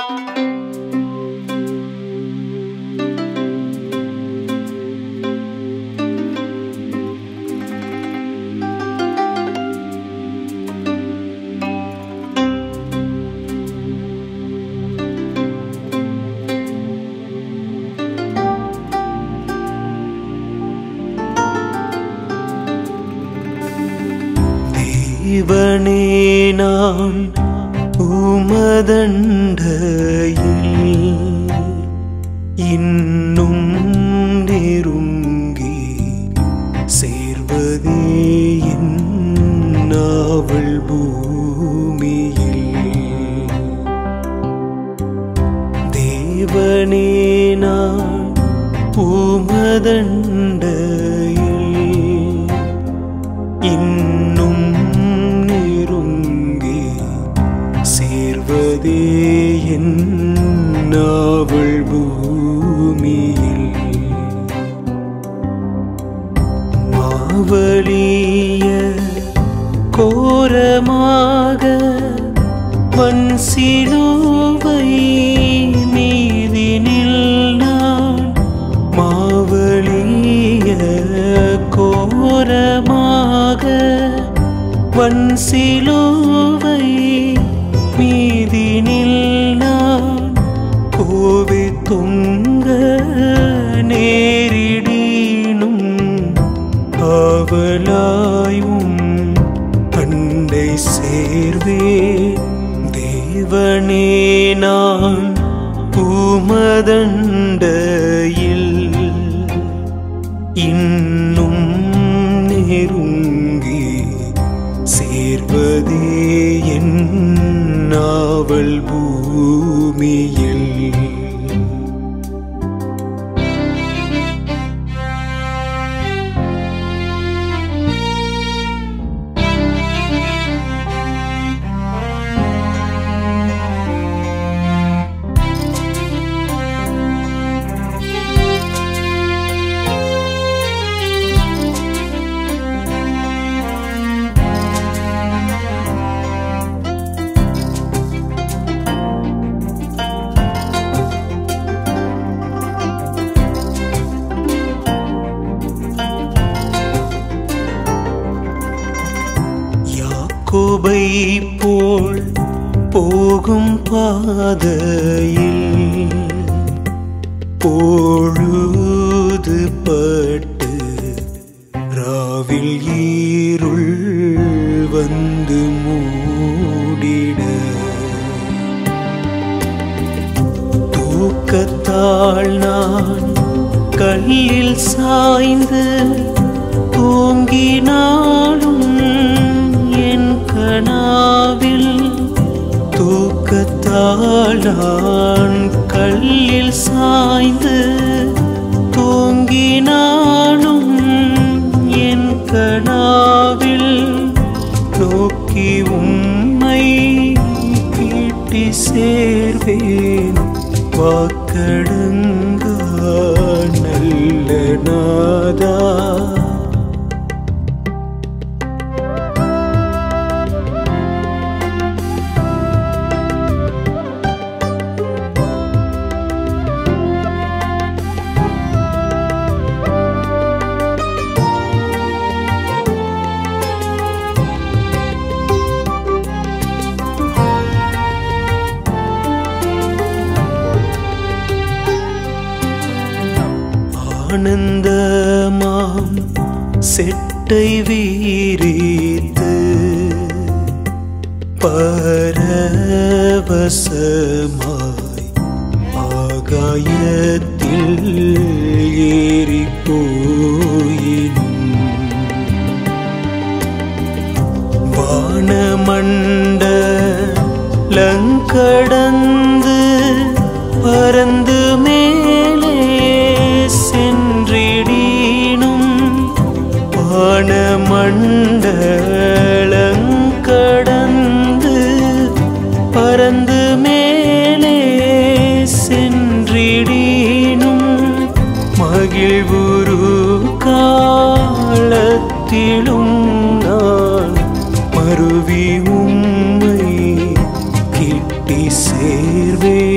தேவனே நான் உமதண்டையில் இன்னும் நெருங்கி சேர்வதே என் நாவல் பூமியில் தேவனே நான் உமதண்டையில் இன்னும் நெருங்கி சேர்வதே என் நாவல் பூமியில் மாவலிய கோரமாக வன் சிலுவை மீதினில் நான் மாவலிய கோரமாக வன் சிலுவை மீதினில் நான் கோவி தொங்க நேரிடீனும் ஆவலாயும் அண்டை சேர்வே தேவனே நான் பூமதண்டையில் இன்னும் நெருங்கி சேர்வதே என் நாவல் பூமியில் யாக்கோபை போல் போகும் பாதையில் பொழுது பட்டு ராவில் ஈருள் வந்து மூடிட தூக்கத்தால் நான் கல்லில் சாய்ந்து தூங்கினாலும் என் கனாவில் தூக்கத்தால் நான் கல்லில் சாய்ந்து தூங்கினாலும் என் கனாவில் நோக்கி உம்மை கிட்டி சேர்வேன் வாக்கடங்கா நல்ல நாதா ஆனந்தமாம் செட்டை வீரித்து பரவசமாய் ஆகாயத்தில் ஏறி போயினும் வானமண்ட லங்கடந்து பறந்து மேலே சென்றிடீனும் வானமண்டலங்கடந்து பறந்து மேலே சென்றிடீனும் மகிழ்வுரு காலத்திலும் நான் மறுவி உம்மை கிட்டி சேர்வே